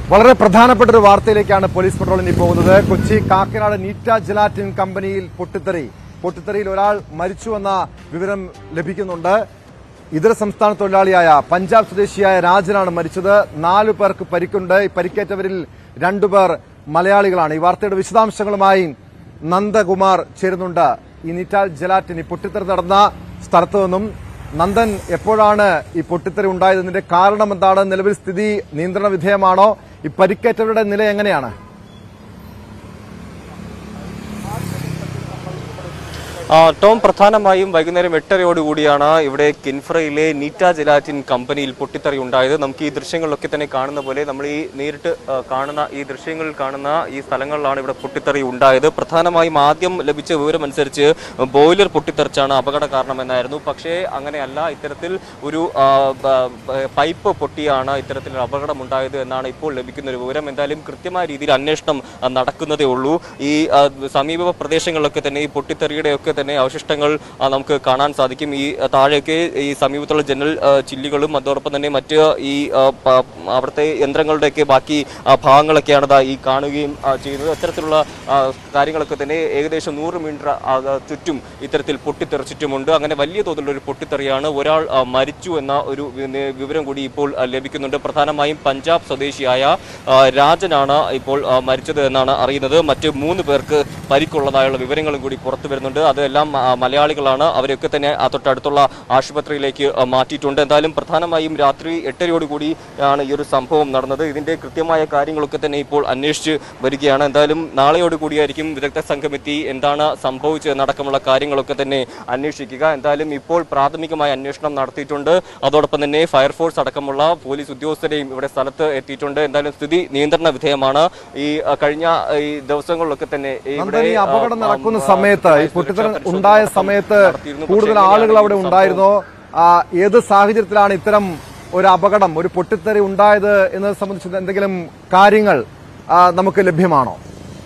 വളരെ പ്രധാനപ്പെട്ട ഒരു വാർത്തയിലേക്കാണ് പോലീസ് പട്രോൾ ഇനി പോകുന്നത് കൊച്ചി കാക്കനാട് നീറ്റ ജലാറ്റിൻ കമ്പനിയിൽ പൊട്ടിത്തെറി പൊട്ടിത്തെറിയിൽ ഒരാൾ മരിച്ചുവെന്ന വിവരം ലഭിക്കുന്നുണ്ട് ഇതര സംസ്ഥാന തൊഴിലാളിയായ പഞ്ചാബ് സ്വദേശിയായ രാജനാണ് മരിച്ചത് നാലു പേർക്ക് പരിക്കുണ്ട് ഈ പരിക്കേറ്റവരിൽ രണ്ടുപേർ മലയാളികളാണ് ഈ വാർത്തയുടെ വിശദാംശങ്ങളുമായി നന്ദകുമാർ ചേരുന്നുണ്ട് ഈ നീറ്റാൽ ജലാറ്റിൻ ഈ പൊട്ടിത്തെറി നടന്ന സ്ഥലത്തു നിന്നും നന്ദൻ എപ്പോഴാണ് ഈ പൊട്ടിത്തെറി ഉണ്ടായതിന്റെ കാരണം എന്താണ് നിലവിൽ സ്ഥിതി നിയന്ത്രണ വിധേയമാണോ ഈ പരിക്കേറ്റവരുടെ നില എങ്ങനെയാണ് ആ, ടോം പ്രധാനമായും വൈകുന്നേരം എട്ടരയോടുകൂടിയാണ് ഇവിടെ കിൻഫ്രയിലെ നീറ്റ ജലാറ്റിൻ കമ്പനിയിൽ പൊട്ടിത്തെറി ഉണ്ടായത് നമുക്ക് ഈ ദൃശ്യങ്ങളിലൊക്കെ തന്നെ കാണുന്ന പോലെ നമ്മൾ ഈ നേരിട്ട് ആ, കാണുന്ന ഈ ദൃശ്യങ്ങളിൽ കാണുന്ന ഈ സ്ഥലങ്ങളിലാണ് ഇവിടെ പൊട്ടിത്തെറി ഉണ്ടായത് പ്രധാനമായും ആദ്യം ലഭിച്ച വിവരം അനുസരിച്ച് ബോയിലർ പൊട്ടിത്തെറിച്ചാണ് അപകട കാരണമെന്നായിരുന്നു പക്ഷേ അങ്ങനെയല്ല ഇത്തരത്തിൽ ഒരു ആ, ബ- ബ- പൈപ്പ് പൊട്ടിയാണ് ഇത്തരത്തിലൊരു അപകടം ഉണ്ടായത് എന്നാണ് ഇപ്പോൾ ലഭിക്കുന്ന ഒരു വിവരം എന്തായാലും കൃത്യമായ രീതിയിൽ അന്വേഷണം ആ, നടക്കുന്നതേ ഉള്ളൂ ഈ ആ, സമീപ പ്രദേശങ്ങളിലൊക്കെ തന്നെ ഈ പൊട്ടിത്തെറിയുടെ ഒക്കെ തന്നെ അവശിഷ്ടങ്ങൾ ആ, നമുക്ക് കാണാൻ സാധിക്കും ഈ ആ, താഴെയൊക്കെ ഈ സമീപത്തുള്ള ജനൽ ആ, ചില്ലുകളും അതോടൊപ്പം തന്നെ മറ്റ് ഈ ആ, പ- അവിടുത്തെ യന്ത്രങ്ങളുടെയൊക്കെ ബാക്കി ആ, ഭാഗങ്ങളൊക്കെയാണ് ദാ ഈ കാണുകയും ആ, ചെയ്യുന്നത് അത്തരത്തിലുള്ള ആ, കാര്യങ്ങളൊക്കെ തന്നെ ഏകദേശം നൂറ് മീറ്റർ ചുറ്റും ഇത്തരത്തിൽ പൊട്ടിത്തെറിച്ചിട്ടുമുണ്ട് അങ്ങനെ വലിയ തോതിലുള്ള ഒരു പൊട്ടിത്തെറിയാണ് ഒരാൾ ആ, മരിച്ചു എന്ന ഒരു വി- വിവരം കൂടി ഇപ്പോൾ ആ, ലഭിക്കുന്നുണ്ട് പ്രധാനമായും പഞ്ചാബ് സ്വദേശിയായ ആ, രാജനാണ് ഇപ്പോൾ ആ, മരിച്ചത് എന്നാണ് അറിയുന്നത് മറ്റ് മൂന്ന് പേർക്ക് പരിക്കുള്ളതായുള്ള വിവരങ്ങളും കൂടി പുറത്തു വരുന്നുണ്ട് അതെല്ലാം ആ, മലയാളികളാണ് അവരൊക്കെ തന്നെ ആ തൊട്ടടുത്തുള്ള ആശുപത്രിയിലേക്ക് ആ, മാറ്റിയിട്ടുണ്ട് എന്തായാലും പ്രധാനമായും രാത്രി എട്ടരയോടുകൂടി ആണ് ഈ ഒരു സംഭവം നടന്നത് ഇതിന്റെ കൃത്യമായ കാര്യങ്ങളൊക്കെ തന്നെ ഇപ്പോൾ അന്വേഷിച്ച് വരികയാണ് എന്തായാലും നാളെയോട് കൂടിയായിരിക്കും വിദഗ്ധ സംഘം എത്തി എന്താണ് സംഭവിച്ചതെന്നടക്കമുള്ള കാര്യങ്ങളൊക്കെ തന്നെ അന്വേഷിക്കുക എന്തായാലും ഇപ്പോൾ പ്രാഥമികമായ അന്വേഷണം നടത്തിയിട്ടുണ്ട് അതോടൊപ്പം തന്നെ ഫയർഫോഴ്സ് അടക്കമുള്ള പോലീസ് ഉദ്യോഗസ്ഥരെയും ഇവിടെ സ്ഥലത്ത് എത്തിയിട്ടുണ്ട് എന്തായാലും സ്ഥിതി നിയന്ത്രണ വിധേയമാണ് ഈ ആ, കഴിഞ്ഞ ഈ ദിവസങ്ങളിലൊക്കെ തന്നെ നന്ദൻ ഈ ആ, അപകടം ആ, നടക്കുന്ന ആ, സമയത്ത് ഈ സുരക്ഷാ പൊട്ടിത്തെറി പരിശോധന ഉണ്ടായ അടക്കം സമയത്ത് നടത്തിയിരുന്നു. കൂടുതൽ പക്ഷേ ആളുകൾ അവിടെ എങ്ങനെയാണ് ഈ ഉണ്ടായിരുന്നോ ആ, ഏത് സാഹചര്യത്തിലാണ് ഇത്തരം ഒരു അപകടം ഒരു പൊട്ടിത്തെറി ഉണ്ടായത് എന്നത് സംബന്ധിച്ച് എന്തെങ്കിലും കാര്യങ്ങൾ ആ, നമുക്ക് ലഭ്യമാണോ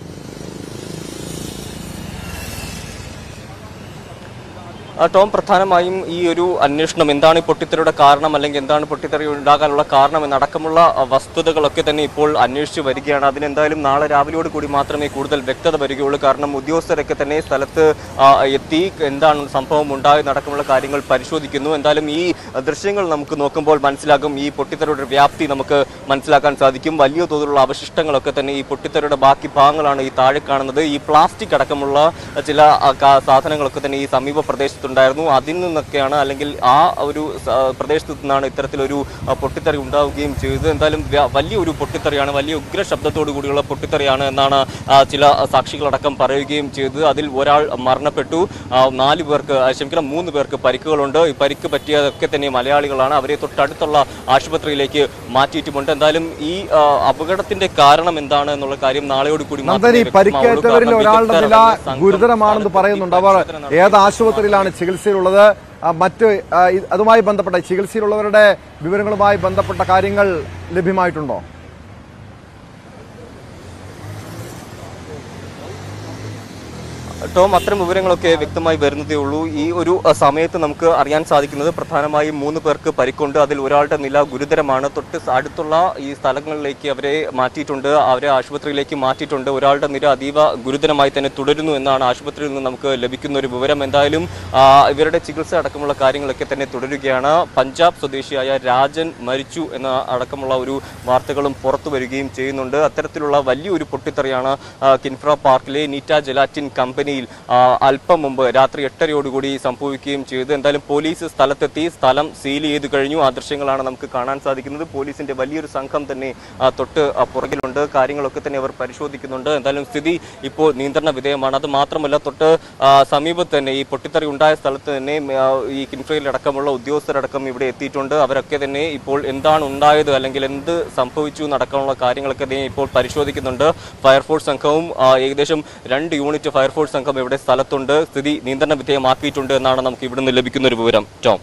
ആ, ടോം പ്രധാനമായും ഈ ഒരു അന്വേഷണം എന്താണ് ഈ പൊട്ടിത്തെറിയുടെ കാരണം അല്ലെങ്കിൽ എന്താണ് പൊട്ടിത്തെറി ഉണ്ടാകാനുള്ള കാരണം എന്നടക്കമുള്ള ആ, വസ്തുതകളൊക്കെ തന്നെ ഇപ്പോൾ അന്വേഷിച്ച് വരികയാണ് അതിനെന്തായാലും നാളെ രാവിലെയോട് കൂടി മാത്രമേ കൂടുതൽ വ്യക്തത വരികയുള്ളൂ കാരണം ഉദ്യോഗസ്ഥരൊക്കെ തന്നെ സ്ഥലത്ത് ആ, എത്തി എന്താണ് സംഭവം ഉണ്ടായതടക്കമുള്ള കാര്യങ്ങൾ പരിശോധിക്കുന്നു എന്തായാലും ഈ ദൃശ്യങ്ങൾ നമുക്ക് നോക്കുമ്പോൾ മനസ്സിലാകും ഈ പൊട്ടിത്തെറിയുടെ ഒരു വ്യാപ്തി നമുക്ക് മനസ്സിലാക്കാൻ സാധിക്കും വലിയ തോതിലുള്ള അവശിഷ്ടങ്ങളൊക്കെ തന്നെ ഈ പൊട്ടിത്തെറിയുടെ ബാക്കി ഭാഗങ്ങളാണ് ഈ താഴെ കാണുന്നത് ഈ പ്ലാസ്റ്റിക് അടക്കമുള്ള ചില ആ, കാ- സാധനങ്ങളൊക്കെ തന്നെ ഈ സമീപ പ്രദേശത്തുണ്ടായിരുന്നു അതിൽ നിന്നൊക്കെയാണ് അല്ലെങ്കിൽ ആ ഒരു സ- പ്രദേശത്തു നിന്നാണ് ഇത്തരത്തിലൊരു ആ, പൊട്ടിത്തെറി ഉണ്ടാവുകയും ചെയ്തത് എന്തായാലും വ്യ- വലിയൊരു പൊട്ടിത്തെറിയാണ് വലിയ ഉഗ്ര ശബ്ദത്തോടു കൂടിയുള്ള പൊട്ടിത്തെറിയാണ് എന്നാണ് ആ, ചില സാക്ഷികളടക്കം പറയുകയും ചെയ്തത് അതിൽ ഒരാൾ മരണപ്പെട്ടു ആ, നാല് പേർക്ക് ആ, ക്ഷമിക്കണം മൂന്ന് പേർക്ക് പരിക്കുകളുണ്ട് ഈ പരിക്ക് പറ്റിയതൊക്കെ തന്നെ മലയാളികളാണ് അവരെ തൊട്ടടുത്തുള്ള ആശുപത്രിയിലേക്ക് മാറ്റിയിട്ടുമുണ്ട് എന്തായാലും ഈ ആ, അപകടത്തിന്റെ കാരണം എന്താണ് എന്നുള്ള കാര്യം നാളെയോട് കൂടി നന്ദൻ മാത്രമേ ഈ വ്യക്തമാവുള്ളൂ. പരിക്കേറ്റവരിൽ കാരണം ഒരാളുടെ വിദഗ്ധർ നില അടങ്ങിയ സംഘം ഗുരുതരമാണെന്ന് സ്ഥലത്തെത്തി പറയുന്നുണ്ട് അവർ പരിശോധന നടത്തി. ഏത് ആശുപത്രിയിലാണ് ചികിത്സയിലുള്ളത് ആ, മറ്റ് ആ, ഇത് അതുമായി ബന്ധപ്പെട്ട ചികിത്സയിലുള്ളവരുടെ വിവരങ്ങളുമായി ബന്ധപ്പെട്ട കാര്യങ്ങൾ ലഭ്യമായിട്ടുണ്ടോ ടോം അത്തരം വിവരങ്ങളൊക്കെ വ്യക്തമായി വരുന്നതേ ഉള്ളൂ ഈ ഒരു അഹ്, സമയത്ത് നമുക്ക് അറിയാൻ സാധിക്കുന്നത് പ്രധാനമായും മൂന്ന് പേർക്ക് പരിക്കുണ്ട് അതിൽ ഒരാളുടെ നില ഗുരുതരമാണ് തൊട്ട് സ- അടുത്തുള്ള ഈ സ്ഥലങ്ങളിലേക്ക് അവരെ മാറ്റിയിട്ടുണ്ട് അവരെ ആശുപത്രിയിലേക്ക് മാറ്റിയിട്ടുണ്ട് ഒരാളുടെ നില അതീവ ഗുരുതരമായി തന്നെ തുടരുന്നു എന്നാണ് ആശുപത്രിയിൽ നിന്ന് നമുക്ക് ലഭിക്കുന്ന ഒരു വിവരം എന്തായാലും ആ, ഇവരുടെ ചികിത്സ അടക്കമുള്ള കാര്യങ്ങളൊക്കെ തന്നെ തുടരുകയാണ് പഞ്ചാബ് സ്വദേശിയായ രാജൻ മരിച്ചു എന്ന അടക്കമുള്ള ഒരു വാർത്തകളും പുറത്തു വരികയും ചെയ്യുന്നുണ്ട് അത്തരത്തിലുള്ള വലിയൊരു പൊട്ടിത്തെറിയാണ് ആ, കിൻഫ്ര പാർക്കിലെ നീറ്റ ജലാറ്റിൻ കമ്പനിയിൽ ആ, അല്പം മുമ്പ് രാത്രി എട്ടരയോടുകൂടി സംഭവിക്കുകയും ചെയ്തു എന്തായാലും പോലീസ് സ്ഥലത്തെത്തി സ്ഥലം സീൽ ചെയ്ത് കഴിഞ്ഞു ആ ദൃശ്യങ്ങളാണ് നമുക്ക് കാണാൻ സാധിക്കുന്നത് പോലീസിന്റെ വലിയൊരു സംഘം തന്നെ ആ, തൊട്ട് ആ, പുറകിലുണ്ട് കാര്യങ്ങളൊക്കെ തന്നെ അവർ പരിശോധിക്കുന്നുണ്ട് എന്തായാലും സ്ഥിതി ഇപ്പോൾ നിയന്ത്രണ വിധേയമാണ് അത് മാത്രമല്ല തൊട്ട് ആ, സമീപത്ത് തന്നെ ഈ പൊട്ടിത്തെറി ഉണ്ടായ സ്ഥലത്ത് തന്നെ ആ, ഈ കിൻഫ്രയിലടക്കമുള്ള ഉദ്യോഗസ്ഥരടക്കം ഇവിടെ എത്തിയിട്ടുണ്ട് അവരൊക്കെ തന്നെ ഇപ്പോൾ എന്താണ് ഉണ്ടായത് അല്ലെങ്കിൽ എന്ത് സംഭവിച്ചു നടക്കാനുള്ള കാര്യങ്ങളൊക്കെ തന്നെ ഇപ്പോൾ പരിശോധിക്കുന്നുണ്ട് ഫയർഫോഴ്സ് സംഘവും ആ, ഏകദേശം രണ്ട് യൂണിറ്റ് ഫയർഫോഴ്സ് സംഘം ഇവിടെ സ്ഥലത്തുണ്ട് സ്ഥിതി നിയന്ത്രണ വിധേയമാക്കിയിട്ടുണ്ട് എന്നാണ് നമുക്ക് ഇവിടുന്ന് ലഭിക്കുന്ന ഒരു വിവരം ടോം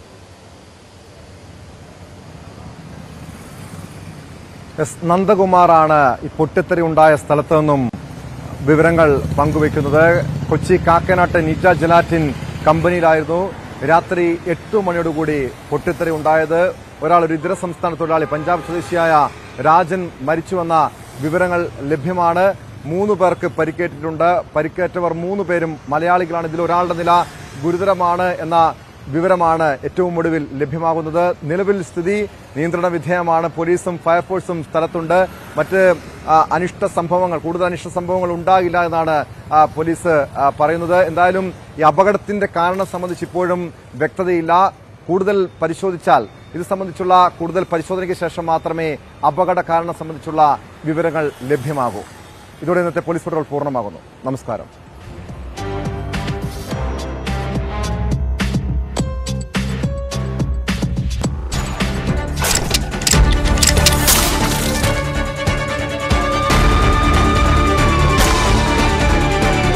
എസ് നന്ദകുമാറാണ് ഈ പൊട്ടിത്തെറി ഉണ്ടായ സ്ഥലത്ത് നിന്നും വിവരങ്ങൾ പങ്കുവെക്കുന്നത് കൊച്ചി കാക്കനാട്ട് നീറ്റ ജലാറ്റിൻ കമ്പനിയിലായിരുന്നു രാത്രി എട്ട് മണിയോടുകൂടി പൊട്ടിത്തെറി ഉണ്ടായത് ഒരാൾ ഒരു ഇതര സംസ്ഥാന തൊഴിലാളി പഞ്ചാബ് സ്വദേശിയായ രാജൻ മരിച്ചുവെന്ന വിവരങ്ങൾ ലഭ്യമാണ് മൂന്ന് പേർക്ക് പരിക്കേറ്റിട്ടുണ്ട് പരിക്കേറ്റവർ മൂന്ന് പേരും മലയാളികളാണ് ഇതിൽ ഒരാളുടെ നില ഗുരുതരമാണ് എന്ന വിവരമാണ് ഏറ്റവും ഒടുവിൽ ലഭ്യമാകുന്നത് നിലവിൽ സ്ഥിതി നിയന്ത്രണ വിധേയമാണ് പോലീസും ഫയർഫോഴ്സും സ്ഥലത്തുണ്ട് മറ്റ് ആ, അനിഷ്ട സംഭവങ്ങൾ കൂടുതൽ അനിഷ്ട സംഭവങ്ങൾ ഉണ്ടാകില്ല എന്നാണ് ആ, പോലീസ് ആ, പറയുന്നത് എന്തായാലും ഈ അപകടത്തിന്റെ കാരണം സംബന്ധിച്ച് ഇപ്പോഴും വ്യക്തതയില്ല കൂടുതൽ പരിശോധിച്ചാൽ ഇത് സംബന്ധിച്ചുള്ള കൂടുതൽ പരിശോധനയ്ക്ക് ശേഷം മാത്രമേ അപകട കാരണം സംബന്ധിച്ചുള്ള വിവരങ്ങൾ ലഭ്യമാകൂ ഇതോടെ ഇന്നത്തെ പോലീസ് പട്രോൾ പൂർണ്ണമാകുന്നു നമസ്കാരം